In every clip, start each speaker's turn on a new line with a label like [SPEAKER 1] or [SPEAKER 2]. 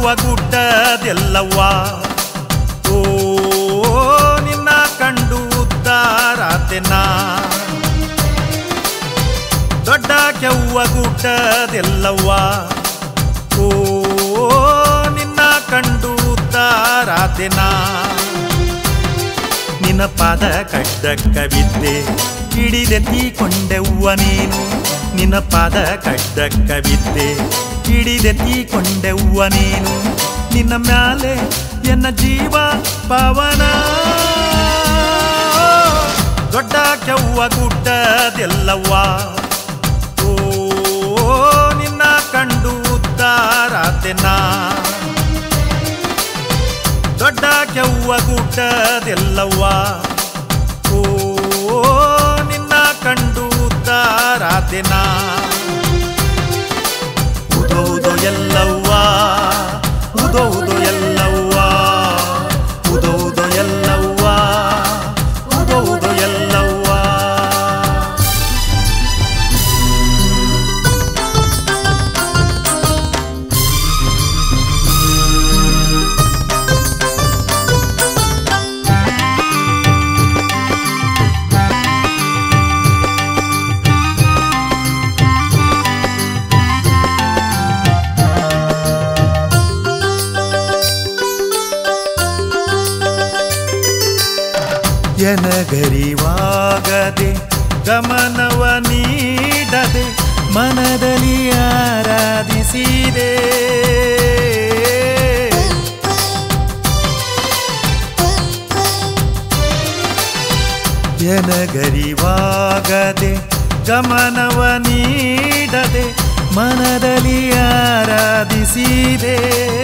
[SPEAKER 1] ಕೆವ್ವ ಗುಡ್ಡದೆಲ್ಲವ್ವ ಓ ನಿನ್ನ ಕಂಡು ಉದ್ದಾರಾತೆನ ದೊಡ್ಡ ಕೆವ್ವ ಗುಡ್ಡದೆಲ್ಲವ್ವ ಓ ನಿನ್ನ ಕಂಡು ಉದ್ದಾರಾತೆನ ನಿನ್ನ ಪಾದ ಕಡ್ಡಕ್ಕ ಬಿದ್ದೆ ಹಿಡಿದೆತ್ತಿಕೊಂಡೆವ್ವ ನೀನು ನಿನ್ನ ಪಾದ ಕಡ್ಡಕ್ಕ ಬಿದ್ದೆ ಹಿಡಿದೆತ್ತಿಕೊಂಡೆವ್ವ ನೀನು ನಿನ್ನ ಮ್ಯಾಲೆ ಎನ್ನ ಜೀವ ಪವನ ದೊಡ್ಡ ಕೆವ್ವ ಗುಡ್ಡದೆಲ್ಲವ್ವ ಓ ನಿನ್ನ ಕಂಡು ಉದ್ದಾರಾತೆನ ದೊಡ್ಡ ಕೆವ್ವ ಗುಡ್ಡದೆಲ್ಲವ್ವ ಓ ನಿನ್ನ ಕಂಡು ಉದ್ದಾರಾತೆನ ಉದೋ ಉದೋ ಎಲ್ಲವ್ವ ಉದೋ ಉದೋ ಎಲ್ಲವ್ವ ಉದೋ ಉದೋ ಎಲ್ಲವ್ವ ಉದೋ ಉದೋ ಎಲ್ಲವ್ವ ಎನಗರಿವಾಗದೆ ಗಮನವ ನೀಡದೆ ಮನದಲ್ಲಿ ಆರಾಧಿಸಿದೆ ಎನಗರಿವಾಗದೆ ಗಮನವ ನೀಡದೆ ಮನದಲ್ಲಿ ಆರಾಧಿಸಿದೆ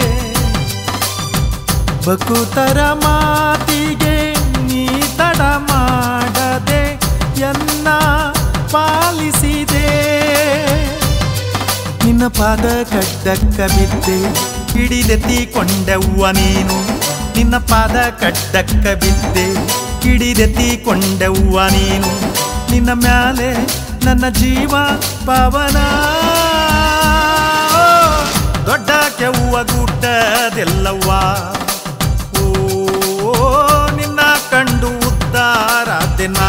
[SPEAKER 1] ಬಕುತರ ಮಾತಿಗೆ ನೀ ತಡ ಮಾಡದೆ ಎನ್ನ ಪಾಲಿಸಿದೆ ನಿನ್ನ ಪಾದ ಕಡ್ಡಕ್ಕ ಬಿದ್ದೆ ಹಿಡಿದೆತ್ತಿಕೊಂಡೆವ್ವ ನೀನು ನಿನ್ನ ಪಾದ ಕಡ್ಡಕ್ಕ ಬಿದ್ದೆ ಹಿಡಿದೆತ್ತಿಕೊಂಡೆವ್ವ ನೀನು ನಿನ್ನ ಮ್ಯಾಲೆ ನನ್ನ ಜೀವ ಪವನ ದೊಡ್ಡ ಕೆವ್ವ ಗುಡ್ಡದೆಲ್ಲವ್ವ ಓ ನಿನ್ನ ಕಂಡು ಉದ್ದಾರಾತೆನ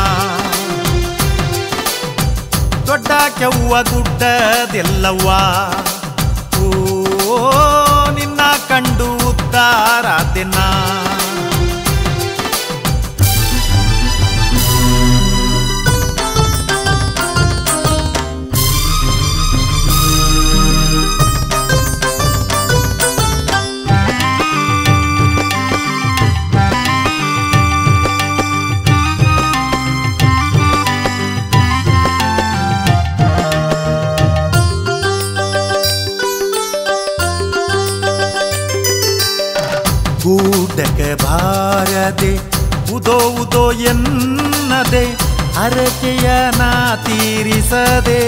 [SPEAKER 1] ದೊಡ್ಡ ಕೆವ್ವ ಗುಡ್ಡದೆಲ್ಲವ್ವ ಓ ನಿನ್ನ ಕಂಡು ಉದ್ದಾರಾತೆನ ಗೂಡಕ್ಕೆ ಬಾರದೆ ಉದೋ ಉದೋ ಎನ್ನದೆ ಹರಕೆಯ ನಾ ತೀರಿಸದೆ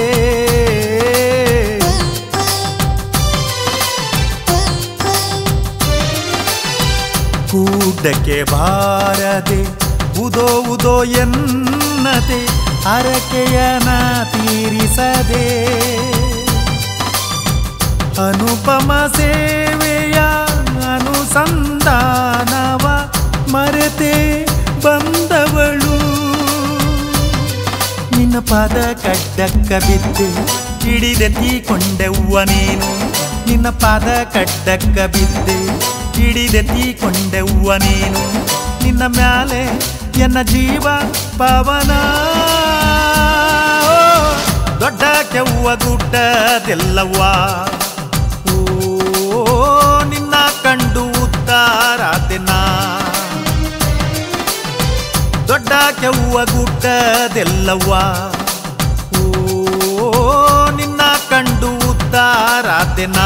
[SPEAKER 1] ಕೂಡಕ್ಕೆ ಬಾರದೆ ಉದೋ ಉದೋ ಎನ್ನದೆ ಹರಕೆಯ ನಾ ತೀರಿಸದೆ ಅನುಪಮ ಸೇವೆಯ ಅನುಸಂಧಾನವ ಮರೆತೆ ಬಂದವಳು ನಿನ್ನ ಪಾದ ಕಡ್ಡಕ್ಕ ಬಿದ್ದೆ ಹಿಡಿದೆತ್ತಿಕೊಂಡೆವ್ವ ನೀನು ನಿನ್ನ ಪಾದ ಕಡ್ಡಕ್ಕ ಬಿದ್ದೆ ಹಿಡಿದೆತ್ತಿಕೊಂಡೆವ್ವ ನೀನು ನಿನ್ನ ಮ್ಯಾಲೆ ಎನ್ನ ಜೀವ ಪವನ ದೊಡ್ಡ ಕೆವ್ವ ಗುಡ್ಡದೆಲ್ಲವ್ವ ಓ ನಿನ್ನ ಕಂಡು ಉದ್ದಾರಾತೆನ ದೊಡ್ಡ ಕೆವ್ವ ಗುಡ್ಡದೆಲ್ಲವ್ವ ಓ ನಿನ್ನ ಕಂಡು ಉದ್ದಾರಾತೆನ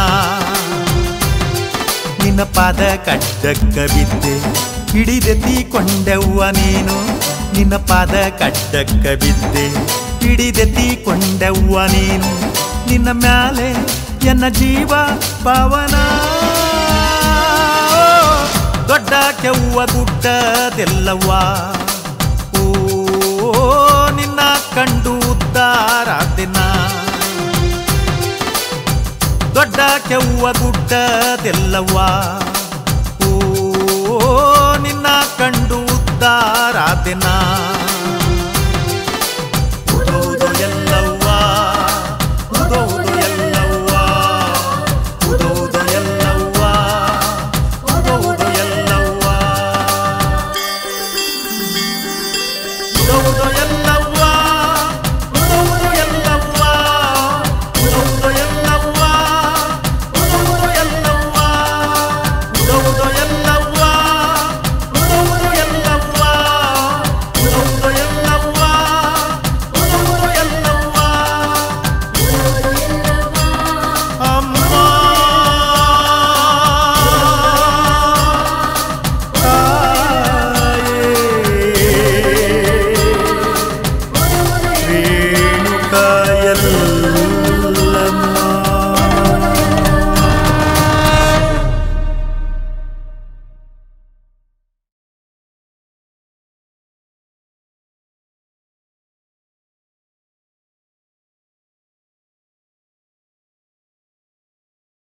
[SPEAKER 1] ನಿನ್ನ ಪಾದ ಕಡ್ಡಕ್ಕ ಬಿದ್ದೆ ಹಿಡಿದೆತ್ತಿಕೊಂಡೆವ್ವ ನೀನು ನಿನ್ನ ಪಾದ ಕಡ್ಡಕ್ಕ ಬಿದ್ದೆ ಹಿಡಿದೆತ್ತಿಕೊಂಡೆವ್ವ ನೀನು ನಿನ್ನ ಮ್ಯಾಲೆ ಎನ್ನ ಜೀವ ಪವನ ದೊಡ್ಡ ಕೆವ್ವ ಗುಡ್ಡದೆಲ್ಲವ್ವ ಓ ನಿನ್ನ ಕಂಡು ಉದ್ದಾರಾತೆನ ದೊಡ್ಡ ಕೆವ್ವ ಗುಡ್ಡದೆಲ್ಲವ್ವ